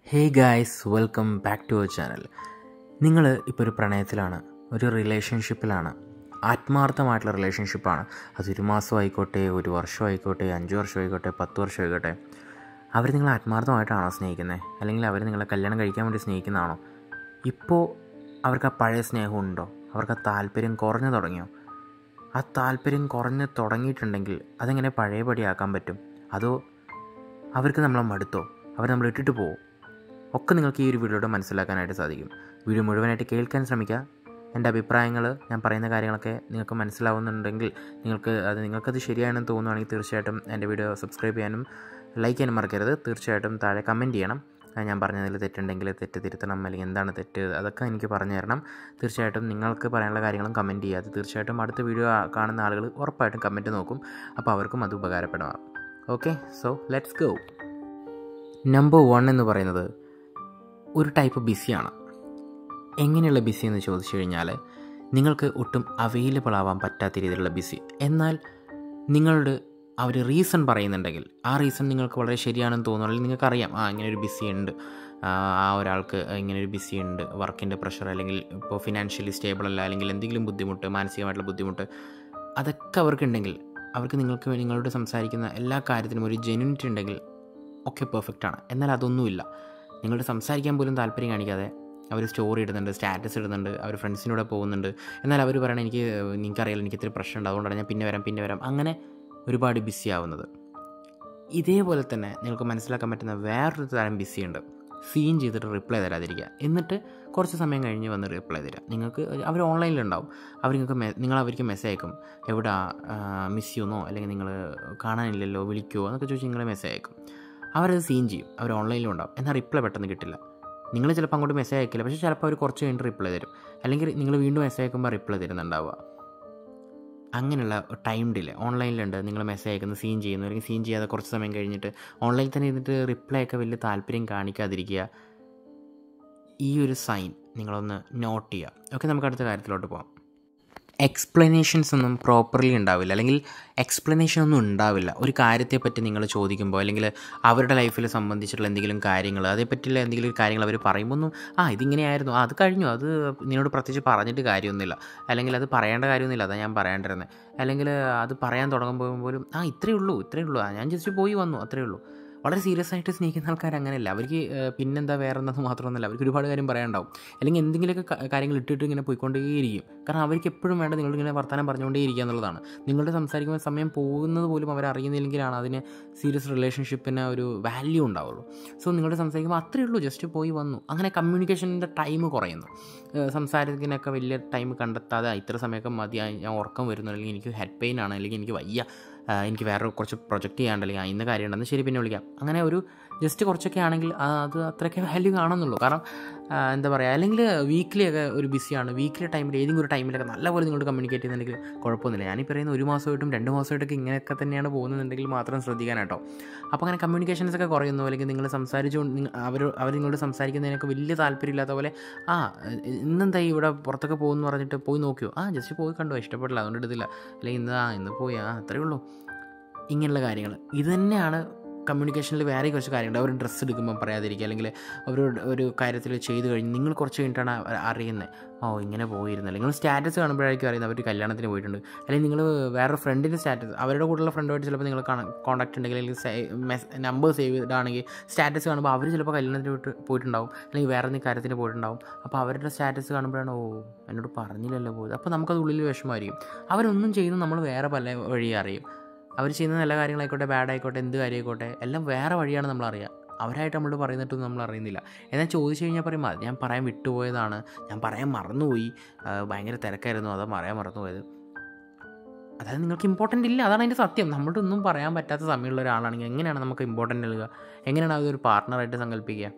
hey guys welcome back to our channel നിങ്ങൾ ഇപ്പോൾ ഒരു പ്രണയത്തിലാണ് ഒരു റിലേഷൻഷിപ്പിലാണ് ആത്മാർത്ഥമായിട്ടുള്ള റിലേഷൻഷിപ്പാണ് അതൊരു മാസം ആയിക്കോട്ടെ ഒരു വർഷം ആയിക്കോട്ടെ അഞ്ച് വർഷം ആയിക്കോട്ടെ പത്ത് വർഷം ആയിക്കോട്ടെ അവർ നിങ്ങളെ ആത്മാർത്ഥമായിട്ടാണോ സ്നേഹിക്കുന്നത് അല്ലെങ്കിൽ അവർ നിങ്ങളെ കല്യാണം കഴിക്കാൻ വേണ്ടി സ്നേഹിക്കുന്നതാണോ ഇപ്പോൾ അവർക്ക് ആ പഴയ സ്നേഹമുണ്ടോ അവർക്ക് ആ താല്പര്യം കുറഞ്ഞു തുടങ്ങിയോ ആ താല്പര്യം കുറഞ്ഞ് തുടങ്ങിയിട്ടുണ്ടെങ്കിൽ അതെങ്ങനെ പഴയപടിയാക്കാൻ പറ്റും അതോ അവർക്ക് നമ്മളെ മടുത്തോ അവർ നമ്മൾ ഇട്ടിട്ട് പോകും ഒക്കെ നിങ്ങൾക്ക് ഈ ഒരു വീഡിയോയുടെ മനസ്സിലാക്കാനായിട്ട് സാധിക്കും വീഡിയോ മുഴുവനായിട്ട് കേൾക്കാൻ ശ്രമിക്കുക എൻ്റെ അഭിപ്രായങ്ങൾ ഞാൻ പറയുന്ന കാര്യങ്ങളൊക്കെ നിങ്ങൾക്ക് മനസ്സിലാവുന്നുണ്ടെങ്കിൽ നിങ്ങൾക്ക് അത് നിങ്ങൾക്കത് ശരിയാണെന്ന് തോന്നുവാണെങ്കിൽ തീർച്ചയായിട്ടും എൻ്റെ വീഡിയോ സബ്സ്ക്രൈബ് ചെയ്യാനും ലൈക്ക് ചെയ്യാനും മറക്കരുത് തീർച്ചയായിട്ടും താഴെ കമൻറ്റ് ചെയ്യണം ആ, ഞാൻ പറഞ്ഞതിൽ തെറ്റുണ്ടെങ്കിൽ തെറ്റ് തിരുത്തണം അല്ലെങ്കിൽ എന്താണ് തെറ്റ് അതൊക്കെ എനിക്ക് പറഞ്ഞു തരണം തീർച്ചയായിട്ടും നിങ്ങൾക്ക് പറയാനുള്ള കാര്യങ്ങളും കമൻറ്റ് ചെയ്യുക അത് തീർച്ചയായിട്ടും അടുത്ത വീഡിയോ കാണുന്ന ആളുകൾ ഉറപ്പായിട്ടും കമൻറ്റ് നോക്കും അപ്പോൾ അവർക്കും അത് ഉപകാരപ്പെടാം okay so let's go number one എന്ന് പറയുന്നത് ഒരു ടൈപ്പ് ബിസിയാണ് എങ്ങനെയുള്ള ബിസി എന്ന് ചോദിച്ചു കഴിഞ്ഞാൽ നിങ്ങൾക്ക് ഒട്ടും അവൈലബിൾ ആവാൻ പറ്റാത്ത രീതിയിലുള്ള ബിസി എന്നാൽ നിങ്ങളുടെ ആ ഒരു റീസൺ പറയുന്നുണ്ടെങ്കിൽ ആ റീസൺ നിങ്ങൾക്ക് വളരെ ശരിയാണെന്ന് തോന്നുന്നു നിങ്ങൾക്ക് അറിയാം ആ ഇങ്ങനെ ഒരു ബിസി ഉണ്ട് ആ ആ ഒരാൾക്ക് ഇങ്ങനെ ഒരു ബിസി ഉണ്ട് വർക്കിൻ്റെ പ്രഷർ അല്ലെങ്കിൽ ഇപ്പോൾ ഫിനാൻഷ്യലി സ്റ്റേബിൾ അല്ല അല്ലെങ്കിൽ എന്തെങ്കിലും ബുദ്ധിമുട്ട് മാനസികമായിട്ടുള്ള ബുദ്ധിമുട്ട് അതൊക്കെ അവർക്കുണ്ടെങ്കിൽ അവർക്ക് നിങ്ങൾക്ക് നിങ്ങളോട് സംസാരിക്കുന്ന എല്ലാ കാര്യത്തിനും ഒരു ജെന്യൂനിറ്റി ഉണ്ടെങ്കിൽ ഒക്കെ പെർഫെക്റ്റ് ആണ് എന്നാൽ അതൊന്നുമില്ല നിങ്ങളോട് സംസാരിക്കാൻ പോലും താല്പര്യം കാണിക്കാതെ അവർ സ്റ്റോറി ഇടുന്നുണ്ട് സ്റ്റാറ്റസ് ഇടുന്നുണ്ട് അവർ ഫ്രണ്ട്സിനൂടെ പോകുന്നുണ്ട് എന്നാൽ അവർ പറയണത് എനിക്ക് നിങ്ങൾക്കറിയാലോ എനിക്ക് ഇത്തിരി പ്രശ്നമുണ്ട് അതുകൊണ്ടാണ് ഞാൻ പിന്നെ വരാം പിന്നെ വരാം അങ്ങനെ ഒരുപാട് ബിസി ആവുന്നത് ഇതേപോലെ തന്നെ നിങ്ങൾക്ക് മനസ്സിലാക്കാൻ പറ്റുന്ന വേറൊരു തരം ബിസി ഉണ്ട് സീൻ ചെയ്തിട്ട് റിപ്ലൈ തരാതിരിക്കുക എന്നിട്ട് കുറച്ച് സമയം കഴിഞ്ഞ് വന്ന് റിപ്ലൈ തരിക നിങ്ങൾക്ക് അവർ ഓൺലൈനിലുണ്ടാവും അവർ നിങ്ങൾക്ക് മെ നിങ്ങൾ അവർക്ക് മെസ്സേജ് അയക്കും എവിടെ മിസ് ചെയ്യുന്നോ അല്ലെങ്കിൽ നിങ്ങൾ കാണാനില്ലല്ലോ വിളിക്കുമോ എന്നൊക്കെ ചോദിച്ച് നിങ്ങൾ മെസ്സേജ് അയക്കും അവരത് സീൻ ചെയ്യും അവർ ഓൺലൈനിലും ഉണ്ടാവും എന്നാൽ റിപ്ലൈ പെട്ടെന്ന് കിട്ടില്ല നിങ്ങൾ ചിലപ്പോൾ അങ്ങോട്ട് മെസ്സേജ് അയക്കില്ല പക്ഷേ ചിലപ്പോൾ അവർ കുറച്ച് കഴിഞ്ഞിട്ട് റിപ്ലൈ തരും അല്ലെങ്കിൽ നിങ്ങൾ വീണ്ടും മെസ്സേജ് അയക്കുമ്പോൾ റിപ്ലൈ തരുന്നുണ്ടാവുക അങ്ങനെയുള്ള ടൈം ഡിലേ ഓൺലൈനിലുണ്ട് നിങ്ങൾ മെസ്സേജ് അയക്കുന്ന സീൻ ചെയ്യുന്നു അല്ലെങ്കിൽ സീൻ ചെയ്യാതെ കുറച്ച് സമയം കഴിഞ്ഞിട്ട് ഓൺലൈനിൽ തന്നെ ഇരുന്നിട്ട് റിപ്ലൈ ഒക്കെ വലിയ താല്പര്യം കാണിക്കാതിരിക്കുക ഈ ഒരു സൈൻ നിങ്ങളൊന്ന് നോട്ട് ചെയ്യുക ഓക്കെ നമുക്ക് അടുത്ത കാര്യത്തിലോട്ട് പോകാം എക്സ്പ്ലനേഷൻസ് ഒന്നും പ്രോപ്പർലി ഉണ്ടാവില്ല അല്ലെങ്കിൽ എക്സ്പ്ലനേഷൻ ഒന്നും ഉണ്ടാവില്ല ഒരു കാര്യത്തെപ്പറ്റി നിങ്ങൾ ചോദിക്കുമ്പോൾ അല്ലെങ്കിൽ അവരുടെ ലൈഫിൽ സംബന്ധിച്ചിട്ടുള്ള എന്തെങ്കിലും കാര്യങ്ങൾ അതേപ്പറ്റിയുള്ള എന്തെങ്കിലും കാര്യങ്ങൾ അവർ പറയുമ്പോൾ ഒന്നും ആ ഇതിങ്ങനെയായിരുന്നു ആ അത് കഴിഞ്ഞു അത് നിന്നോട് പ്രത്യേകിച്ച് പറഞ്ഞിട്ട് കാര്യമൊന്നുമില്ല അല്ലെങ്കിൽ അത് പറയേണ്ട കാര്യമൊന്നുമില്ല അതാ ഞാൻ പറയാണ്ടിരുന്നത് അല്ലെങ്കിൽ അത് പറയാൻ തുടങ്ങുമ്പോൾ പോലും ആ ഇത്രയേ ഉള്ളൂ ഇത്രയേ ഉള്ളൂ ആ ഞാൻ ജസ്റ്റ് പോയി വന്നു അത്രയേ ഉള്ളൂ വളരെ സീരിയസ് ആയിട്ട് സ്നേഹിക്കുന്ന ആൾക്കാർ അങ്ങനെയല്ല അവർക്ക് ഏഹ്, പിന്നെന്താ വേറെ എന്നത് മാത്രമൊന്നുമല്ല അവർക്ക് ഒരുപാട് കാര്യം പറയാനുണ്ടാവും അല്ലെങ്കിൽ എന്തെങ്കിലുമൊക്കെ ക- കാര്യങ്ങൾ ഇട്ടിട്ട് ഇങ്ങനെ പോയിക്കൊണ്ടേയിരിക്കും കാരണം അവർക്ക് എപ്പോഴും വേണ്ട നിങ്ങളിങ്ങനെ വർത്തമാനം പറഞ്ഞുകൊണ്ടേയിരിക്കുക എന്നുള്ളതാണ് നിങ്ങളുടെ സംസാരിക്കുമ്പോൾ സമയം പോകുന്നത് പോലും അവർ അറിയുന്നില്ലെങ്കിലാണ് അതിന് സീരിയസ് റിലേഷൻഷിപ്പിന് ഒരു വാല്യൂ ഉണ്ടാവുള്ളൂ സോ നിങ്ങളുടെ സംസാരിക്കുമ്പോൾ അത്രയേ ഉള്ളൂ ജസ്റ്റ് പോയി വന്നു അങ്ങനെ കമ്മ്യൂണിക്കേഷൻ്റെ ടൈം കുറയുന്നു ഏഹ്, സംസാരത്തിനൊക്കെ വലിയ ടൈം കണ്ടെത്താതെ "ആ, ഇത്ര സമയമൊക്കെ മതി ആ, ഞാൻ ഉറക്കം വരുന്നു അല്ലെങ്കിൽ എനിക്ക് ഹെഡ് പെയിൻ ആണ് അല്ലെങ്കിൽ എനിക്ക് വയ്യ ആ, എനിക്ക് വേറെ കുറച്ച് പ്രൊജക്റ്റ് ചെയ്യാണ്ട് അല്ലെങ്കിൽ ആ, ഇന്ന കാര്യമുണ്ടെന്ന് ശരി പിന്നെ വിളിക്കാം അങ്ങനെ ഒരു ജസ്റ്റ് കുറച്ചൊക്കെ ആണെങ്കിൽ ആ, അത് അത്രയൊക്കെ വാല്യൂ കാണുന്നുള്ളൂ കാരണം ആ, എന്താ പറയുക അല്ലെങ്കിൽ വീക്കിലി ഒക്കെ ഒരു ബിസിയാണ് വീക്കിലി ടൈമിൽ ഏതെങ്കിലും ഒരു ടൈമിലൊക്കെ നല്ലപോലെ നിങ്ങളോട് കമ്മ്യൂണിക്കേറ്റ് ചെയ്യുന്നുണ്ടെങ്കിൽ കുഴപ്പമൊന്നുമില്ല ഞാനീ പറയുന്ന ഒരു മാസമായിട്ടും രണ്ട് മാസമായിട്ടൊക്കെ ഇങ്ങനെയൊക്കെ തന്നെയാണ് പോകുന്നുണ്ടെങ്കിൽ മാത്രം ശ്രദ്ധിക്കാനാട്ടോ അപ്പോൾ അങ്ങനെ കമ്മ്യൂണിക്കേഷൻസ് ഒക്കെ കുറയുന്നു അല്ലെങ്കിൽ നിങ്ങൾ സംസാരിച്ചുകൊണ്ട് നിങ്ങ- അവർ അവർ നിങ്ങളോട് സംസാരിക്കുന്നതിനൊക്കെ വലിയ താല്പര്യമില്ലാത്ത പോലെ ആ ഇന്നെന്താ ഇവിടെ പുറത്തൊക്കെ പോകുമെന്ന് പറഞ്ഞിട്ട് പോയി നോക്കിയോ ആ ജസ്റ്റ് പോയി കണ്ടോ ഇഷ്ടപ്പെട്ടില്ല അതുകൊണ്ട് എടുത്തില്ല അല്ലെങ്കിൽ ഇന്ന് ആ ഇന്ന് പോയി ആ അത്രയേ ഉള്ളൂ ഇങ്ങനെയുള്ള കാര്യങ്ങൾ ഇത് തന്നെയാണ് കമ്മ്യൂണിക്കേഷനിൽ വേറെ കുറച്ച് കാര്യങ്ങളുണ്ട് അവർ ഡ്രസ്സ് എടുക്കുമ്പോൾ പറയാതിരിക്കുക അല്ലെങ്കിൽ അവർ ഒരു കാര്യത്തിൽ ചെയ്ത് കഴിഞ്ഞ് നിങ്ങൾ കുറച്ച് കഴിഞ്ഞിട്ടാണ് അ- അറിയുന്നത് ഓ ഇങ്ങനെ പോയിരുന്നു അല്ലെങ്കിൽ സ്റ്റാറ്റസ് കാണുമ്പോഴായിരിക്കും അറിയുന്നത് അവർ കല്യാണത്തിന് പോയിട്ടുണ്ട് അല്ലെങ്കിൽ നിങ്ങൾ വേറെ ഫ്രണ്ടിൻ്റെ സ്റ്റാറ്റസ് അവരുടെ കൂടെയുള്ള ഫ്രണ്ടുമായിട്ട് ചിലപ്പോൾ നിങ്ങൾ കോൺടാക്ട് ഉണ്ടെങ്കിൽ അല്ലെങ്കിൽ നമ്പർ സേവ് ചെയ്തിട്ടാണെങ്കിൽ സ്റ്റാറ്റസ് കാണുമ്പോൾ അവർ ചിലപ്പോൾ കല്യാണത്തിന് പോയിട്ട് പോയിട്ടുണ്ടാവും അല്ലെങ്കിൽ വേറെ എന്തെങ്കിലും കാര്യത്തിന് പോയിട്ടുണ്ടാവും അപ്പോൾ അവരുടെ സ്റ്റാറ്റസ് കാണുമ്പോഴാണ് ഓ എന്നോട് പറഞ്ഞില്ലല്ലോ പോയത് അപ്പോൾ നമുക്കത് ഉള്ളിൽ വിഷമമായിരിക്കും അവരൊന്നും ചെയ്യുന്നത് നമ്മൾ വേറെ പല വഴി അറിയും അവർ ചെയ്യുന്ന നല്ല കാര്യങ്ങളായിക്കോട്ടെ ബാഡ് ആയിക്കോട്ടെ എന്ത് കാര്യമായിക്കോട്ടെ എല്ലാം വേറെ വഴിയാണ് നമ്മൾ അറിയുക അവരായിട്ട് നമ്മളോട് പറയുന്നിട്ടൊന്നും നമ്മൾ അറിയുന്നില്ല എന്നാൽ ചോദിച്ചു കഴിഞ്ഞാൽ പറയും അത് ഞാൻ പറയാൻ വിട്ടുപോയതാണ് ഞാൻ പറയാൻ മറന്നുപോയി ആ, ഭയങ്കര തിരക്കായിരുന്നു അതോ പറയാൻ മറന്നുപോയത് അതായത് നിങ്ങൾക്ക് ഇമ്പോർട്ടൻ്റ് ഇല്ല അതാണ് അതിൻ്റെ സത്യം നമ്മളുടെ ഒന്നും പറയാൻ പറ്റാത്ത സമയമുള്ള ഒരാളാണെങ്കിൽ എങ്ങനെയാണ് നമുക്ക് ഇമ്പോർട്ടൻ്റ് നൽകുക എങ്ങനെയാണ് അതൊരു പാർട്ട്ണറായിട്ട് സങ്കല്പിക്കുക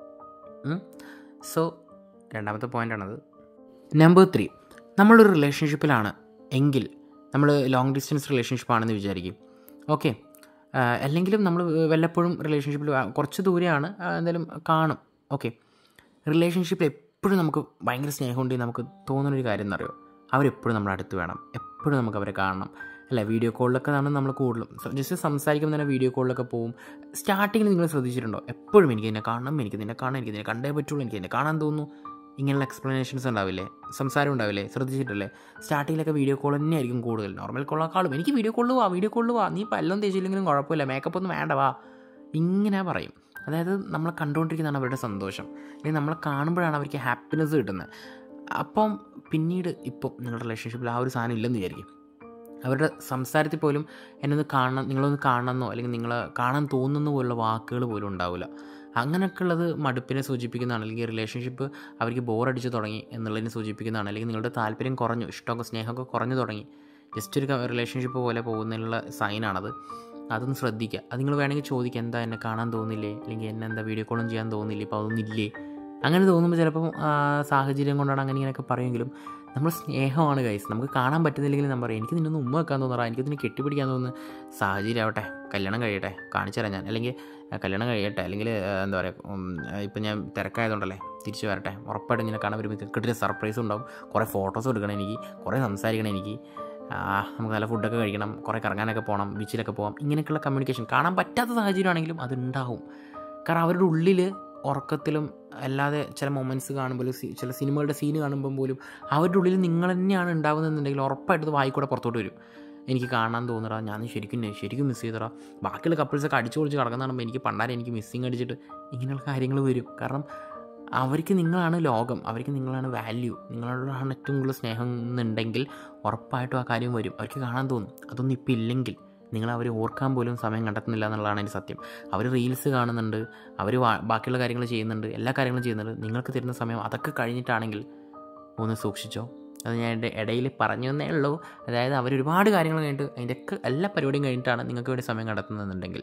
സോ രണ്ടാമത്തെ പോയിൻ്റാണത് നമ്പർ ത്രീ നമ്മളൊരു റിലേഷൻഷിപ്പിലാണ് എങ്കിൽ നമ്മൾ ലോങ് ഡിസ്റ്റൻസ് റിലേഷൻഷിപ്പ് ആണെന്ന് വിചാരിക്കും ഓക്കെ അല്ലെങ്കിലും നമ്മൾ വല്ലപ്പോഴും റിലേഷൻഷിപ്പിൽ കുറച്ച് ദൂരെയാണ് ആ, എന്തായാലും കാണും ഓക്കെ റിലേഷൻഷിപ്പിൽ എപ്പോഴും നമുക്ക് ഭയങ്കര സ്നേഹമുണ്ടെങ്കിൽ നമുക്ക് തോന്നുന്നൊരു കാര്യം എന്നറിയോ അവരെപ്പോഴും നമ്മുടെ അടുത്ത് വേണം എപ്പോഴും നമുക്ക് അവരെ കാണണം അല്ല വീഡിയോ കോളിലൊക്കെ ആണ് നമ്മൾ കൂടുതലും ജസ്റ്റ് സംസാരിക്കുമ്പോൾ തന്നെ വീഡിയോ കോളിലൊക്കെ പോകും സ്റ്റാർട്ടിങ്ങിൽ നിങ്ങൾ ശ്രദ്ധിച്ചിട്ടുണ്ടോ എപ്പോഴും എനിക്ക് നിന്നെ കാണണം എനിക്ക് നിന്നെ കാണാൻ എനിക്ക് നിന്നെ കണ്ടേ പറ്റുള്ളൂ എനിക്ക് നിന്നെ കാണാൻ തോന്നുന്നു ഇങ്ങനെയുള്ള എക്സ്പ്ലനേഷൻസ് ഉണ്ടാവില്ലേ സംസാരം ഉണ്ടാവില്ലേ ശ്രദ്ധിച്ചിട്ടില്ലേ സ്റ്റാർട്ടിങ്ങിലൊക്കെ വീഡിയോ കോൾ തന്നെയായിരിക്കും കൂടുതൽ നോർമൽ കോളിനേക്കാളും എനിക്ക് വീഡിയോ കോളിൽ വാ വീഡിയോ കോളിൽ വാ നീ പല്ലൊന്നും തേച്ചില്ലെങ്കിലും കുഴപ്പമില്ല മേക്കപ്പ് ഒന്നും വേണ്ട വാ ഇങ്ങനെ പറയും അതായത് നമ്മളെ കണ്ടുകൊണ്ടിരിക്കുന്നതാണ് അവരുടെ സന്തോഷം അല്ലെങ്കിൽ നമ്മളെ കാണുമ്പോഴാണ് അവർക്ക് ഹാപ്പിനെസ് കിട്ടുന്നത് അപ്പം പിന്നീട് ഇപ്പം നിങ്ങളുടെ റിലേഷൻഷിപ്പിൽ ആ ഒരു സാധനം ഇല്ലെന്ന് വിചാരിക്കും അവരുടെ സംസാരത്തിൽ പോലും എന്നെ ഒന്ന് കാണണം നിങ്ങളൊന്ന് കാണണമെന്നോ അല്ലെങ്കിൽ നിങ്ങൾ കാണാൻ തോന്നുന്ന പോലുള്ള വാക്കുകൾ പോലും ഉണ്ടാവില്ല അങ്ങനെയൊക്കെ ഉള്ളത് മടുപ്പിനെ സൂചിപ്പിക്കുന്നതാണ് അല്ലെങ്കിൽ റിലേഷൻഷിപ്പ് അവർക്ക് ബോറടിച്ച് തുടങ്ങി എന്നുള്ളതിനെ സൂചിപ്പിക്കുന്നതാണ് അല്ലെങ്കിൽ നിങ്ങളുടെ താല്പര്യം കുറഞ്ഞു ഇഷ്ടമൊക്കെ സ്നേഹമൊക്കെ കുറഞ്ഞു തുടങ്ങി ജസ്റ്റ് ഒരു റിലേഷൻഷിപ്പ് പോലെ പോകുന്നതിനുള്ള സൈനാണത് അതൊന്ന് ശ്രദ്ധിക്കുക അത് നിങ്ങൾ വേണമെങ്കിൽ ചോദിക്കുക എന്താ എന്നെ കാണാൻ തോന്നില്ലേ അല്ലെങ്കിൽ എന്നെ എന്താ വീഡിയോ കോളും ചെയ്യാൻ തോന്നില്ലേ ഇപ്പോൾ അതൊന്നും ഇല്ലേ അങ്ങനെ തോന്നുമ്പോൾ ചിലപ്പം സാഹചര്യം കൊണ്ടാണ് അങ്ങനെ ഇങ്ങനെയൊക്കെ പറയുമെങ്കിലും നമ്മൾ സ്നേഹമാണ് കൈസ് നമുക്ക് കാണാൻ പറ്റുന്നില്ലെങ്കിൽ നമ്മൾ പറയും എനിക്ക് നിന്നൊന്ന് ഉമ്മ വെക്കാൻ തോന്നറ എനിക്ക് നിന്നെ കെട്ടിപ്പിടിക്കാൻ തോന്നുന്നു സാഹചര്യം ആവട്ടെ കല്യാണം കഴിയട്ടെ കാണിച്ചു തരാം ഞാൻ അല്ലെങ്കിൽ കല്യാണം കഴിയട്ടെ അല്ലെങ്കിൽ എന്താ പറയുക ഇപ്പം ഞാൻ തിരക്കായതുകൊണ്ടല്ലേ തിരിച്ചു വരട്ടെ ഉറപ്പായിട്ടും ഇങ്ങനെ കാണാൻ വരുമ്പോൾ കിട്ടിയ സർപ്രൈസ് ഉണ്ടാവും കുറേ ഫോട്ടോസ് എടുക്കണം എനിക്ക് കുറേ സംസാരിക്കണം എനിക്ക് നമുക്ക് നല്ല ഫുഡൊക്കെ കഴിക്കണം കുറേ കറങ്ങാനൊക്കെ പോകണം ബീച്ചിലൊക്കെ പോകാം ഇങ്ങനെയൊക്കെയുള്ള കമ്മ്യൂണിക്കേഷൻ കാണാൻ പറ്റാത്ത സാഹചര്യമാണെങ്കിലും അതുണ്ടാവും കാരണം അവരുടെ ഉള്ളിൽ ഉറക്കത്തിലും അല്ലാതെ ചില മൊമെൻറ്റ്സ് കാണുമ്പോൾ ചില സിനിമകളുടെ സീന് കാണുമ്പം പോലും അവരുടെ ഉള്ളിൽ നിങ്ങൾ തന്നെയാണ് ഉണ്ടാകുന്നതെന്നുണ്ടെങ്കിൽ ഉറപ്പായിട്ട് വായിക്കൂടെ പുറത്തോട്ട് വരും എനിക്ക് കാണാൻ തോന്നടാ ഞാൻ ശരിക്കും ശരിക്കും മിസ് ചെയ്തടാ ബാക്കിയുള്ള കപ്പിൾസൊക്കെ അടിച്ചു പൊളിച്ച് കിടക്കുന്ന എനിക്ക് പണ്ടാരെ എനിക്ക് മിസ്സിങ് അടിച്ചിട്ട് ഇങ്ങനെയുള്ള കാര്യങ്ങൾ വരും കാരണം അവർക്ക് നിങ്ങളാണ് ലോകം അവർക്ക് നിങ്ങളാണ് വാല്യൂ നിങ്ങളോടാണ് ഏറ്റവും കൂടുതൽ സ്നേഹം എന്നുണ്ടെങ്കിൽ ഉറപ്പായിട്ടും ആ കാര്യം വരും അവർക്ക് കാണാൻ തോന്നും അതൊന്നും ഇപ്പം ഇല്ലെങ്കിൽ നിങ്ങൾ അവർ ഓർക്കാൻ പോലും സമയം കണ്ടെത്തുന്നില്ല എന്നുള്ളതാണ് എൻ്റെ സത്യം അവർ റീൽസ് കാണുന്നുണ്ട് അവർ ബാക്കിയുള്ള കാര്യങ്ങൾ ചെയ്യുന്നുണ്ട് എല്ലാ കാര്യങ്ങളും ചെയ്യുന്നുണ്ട് നിങ്ങൾക്ക് തരുന്ന സമയം അതൊക്കെ കഴിഞ്ഞിട്ടാണെങ്കിൽ ഒന്ന് സൂക്ഷിച്ചോ അത് ഞാൻ എൻ്റെ ഇടയിൽ പറഞ്ഞു തന്നേ ഉള്ളൂ അതായത് അവർ ഒരുപാട് കാര്യങ്ങൾ കഴിഞ്ഞിട്ട് അതിൻ്റെയൊക്കെ എല്ലാ പരിപാടിയും കഴിഞ്ഞിട്ടാണ് നിങ്ങൾക്ക് വേണ്ടി സമയം കണ്ടെത്തുന്നതെന്നുണ്ടെങ്കിൽ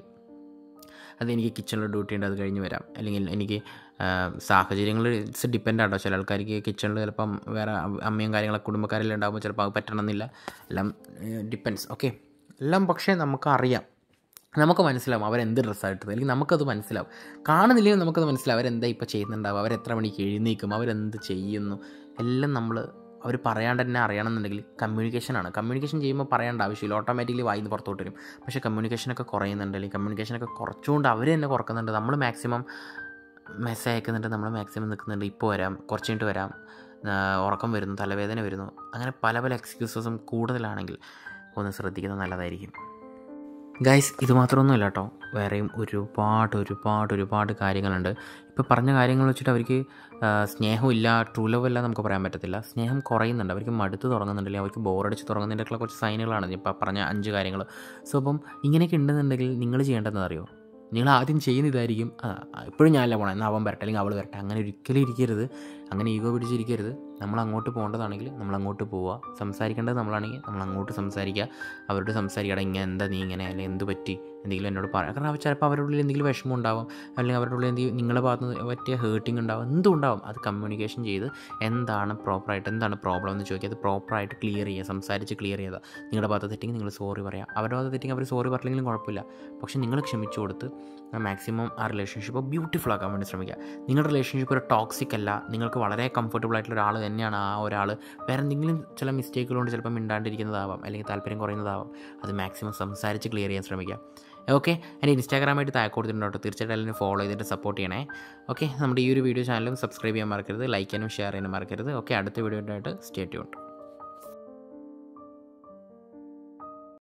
അത് എനിക്ക് കിച്ചണിൽ ഡ്യൂട്ടി ഉണ്ട് അത് കഴിഞ്ഞ് വരാം അല്ലെങ്കിൽ എനിക്ക് സാഹചര്യങ്ങൾ ഇറ്റ്സ് ഡിപ്പെൻഡ് ആട്ടോ ചില ആൾക്കാർക്ക് കിച്ചണിൽ ചിലപ്പം വേറെ അമ്മയും കാര്യങ്ങളൊക്കെ കുടുംബക്കാരെല്ലാം ഉണ്ടാകുമ്പോൾ ചിലപ്പോൾ അത് പറ്റണമെന്നില്ല എല്ലാം ഡിപ്പെൻസ് ഓക്കെ എല്ലാം പക്ഷേ നമുക്കറിയാം നമുക്ക് മനസ്സിലാവും അവരെന്ത് ഡ്രസ്സാണ് ഇട്ടത് അല്ലെങ്കിൽ നമുക്കത് മനസ്സിലാവും കാണുന്നില്ലെങ്കിൽ നമുക്കത് മനസ്സിലാവും അവരെന്താ ഇപ്പോൾ ചെയ്യുന്നുണ്ടാവും അവരെത്ര മണിക്ക് എഴുന്നേക്കും അവരെന്ത് ചെയ്യുന്നു എല്ലാം നമ്മൾ അവർ പറയാണ്ട് തന്നെ അറിയണമെന്നുണ്ടെങ്കിൽ കമ്മ്യൂണിക്കേഷനാണ് കമ്മ്യൂണിക്കേഷൻ ചെയ്യുമ്പോൾ പറയേണ്ട ആവശ്യമില്ല ഓട്ടോമാറ്റിക്കലി വായിന്ന് പുറത്തോട്ട് വരും പക്ഷേ കമ്മ്യൂണിക്കേഷനൊക്കെ കുറയുന്നുണ്ട് അല്ലെങ്കിൽ കമ്മ്യൂണിക്കേഷനൊക്കെ കുറച്ചുകൊണ്ട് അവർ തന്നെ കുറക്കുന്നുണ്ട് നമ്മൾ മാക്സിമം മെസ്സേജ് അയക്കുന്നുണ്ട് നമ്മൾ മാക്സിമം നിൽക്കുന്നുണ്ട് ഇപ്പോൾ വരാം കുറച്ച് കഴിഞ്ഞിട്ട് വരാം ഉറക്കം വരുന്നു തലവേദന വരുന്നു അങ്ങനെ പല പല എക്സ്ക്യൂസസും കൂടുതലാണെങ്കിൽ ഒന്ന് ശ്രദ്ധിക്കുന്നത് നല്ലതായിരിക്കും ഗൈസ് ഇത് മാത്രമൊന്നുമില്ല കേട്ടോ വേറെയും ഒരുപാട് ഒരുപാട് ഒരുപാട് കാര്യങ്ങളുണ്ട് ഇപ്പോൾ പറഞ്ഞ കാര്യങ്ങൾ വെച്ചിട്ട് അവർക്ക് സ്നേഹമില്ല ട്രൂ ലവ് അല്ല നമുക്ക് പറയാൻ പറ്റത്തില്ല സ്നേഹം കുറയുന്നുണ്ട് അവർക്ക് മടുത്ത് തുടങ്ങുന്നുണ്ടല്ലേ അവർക്ക് ബോറടിച്ച് തുടങ്ങുന്നതിൻ്റെയൊക്കെ കുറച്ച് സൈനുകളാണ് ഇപ്പോൾ പറഞ്ഞ അഞ്ച് കാര്യങ്ങൾ സോ അപ്പം ഇങ്ങനെയൊക്കെ ഉണ്ടെന്നുണ്ടെങ്കിൽ നിങ്ങൾ ചെയ്യേണ്ടതെന്ന് അറിയോ നിങ്ങൾ ആദ്യം ചെയ്യുന്ന ഇതായിരിക്കും ഇപ്പോഴും ഞാനല്ല പോകണം എന്നാൽ അവൻ വരട്ടെ അല്ലെങ്കിൽ അവൾ വരട്ടെ അങ്ങനെ ഒരിക്കലും ഇരിക്കരുത് അങ്ങനെ ഈഗോ പിടിച്ചിരിക്കരുത് നമ്മൾ അങ്ങോട്ട് പോകേണ്ടതാണെങ്കിൽ നമ്മൾ അങ്ങോട്ട് പോവുക സംസാരിക്കേണ്ടത് നമ്മളാണെങ്കിൽ നമ്മൾ അങ്ങോട്ട് സംസാരിക്കുക അവരോട് സംസാരിക്കുക ഇങ്ങനെ എന്താ നീ ഇങ്ങനെ അല്ലെങ്കിൽ എന്ത് പറ്റി എന്തെങ്കിലും എന്നോട് പറയാം കാരണം അവർ ചിലപ്പോൾ അവരുടെ ഉള്ളിൽ എന്തെങ്കിലും വിഷമം ഉണ്ടാവും അല്ലെങ്കിൽ അവരുടെ ഉള്ളിൽ എന്തെങ്കിലും നിങ്ങളുടെ ഭാഗത്ത് നിന്ന് പറ്റിയ ഹേർട്ടിങ് ഉണ്ടാവും എന്തും ഉണ്ടാവും അത് കമ്മ്യൂണിക്കേഷൻ ചെയ്ത് എന്താണ് പ്രോപ്പറായിട്ട് എന്താണ് പ്രോബ്ലം എന്ന് ചോദിക്കുക അത് പ്രോപ്പറായിട്ട് ക്ലിയർ ചെയ്യുക സംസാരിച്ച് ക്ലിയർ ചെയ്യുക നിങ്ങളുടെ ഭാഗത്ത് തെറ്റെങ്കിൽ നിങ്ങൾ സോറി പറയാം അവരുടെ ഭാഗത്ത് തെറ്റെങ്കിൽ അവർ സോറി പറഞ്ഞെങ്കിലും കുഴപ്പമില്ല പക്ഷേ നിങ്ങൾ ക്ഷമിച്ചു കൊടുത്ത് മാക്സിമം ആ റിലേഷൻഷിപ്പ് ബ്യൂട്ടിഫുൾ ആക്കാൻ വേണ്ടി ശ്രമിക്കുക നിങ്ങളുടെ റിലേഷൻഷിപ്പ് ഒരു ടോക്സിക് അല്ല നിങ്ങൾക്ക് വളരെ കംഫർട്ടബിൾ ആയിട്ടുള്ള ഒരാൾ തന്നെയാണ് ആ ഒരാൾ വേറെ എന്തെങ്കിലും ചില മിസ്റ്റേക്കുകൾ കൊണ്ട് ചിലപ്പോൾ മിണ്ടാണ്ടിരിക്കുന്നതാവാം അല്ലെങ്കിൽ താല്പര്യം കുറയുന്നതാവാം അത് മാക്സിമം സംസാരിച്ച് ക്ലിയർ ചെയ്യാൻ ശ്രമിക്കുക ഓക്കെ എൻ്റെ ഇൻസ്റ്റാഗ്രാമായിട്ട് താഴെ കൊടുത്തിട്ടുണ്ടോ തീർച്ചയായിട്ടും എല്ലാവരും ഫോളോ ചെയ്തിട്ട് സപ്പോർട്ട് ചെയ്യണേ ഓക്കെ നമ്മുടെ ഈ ഒരു വീഡിയോ ചാനലും സബ്സ്ക്രൈബ് ചെയ്യാൻ മറക്കരുത് ലൈക്ക് ചെയ്യാനും ഷെയർ ചെയ്യാനും മറക്കരുത് ഓക്കെ അടുത്ത വീഡിയോ ആയിട്ട് സ്റ്റേ ട്യൂൺ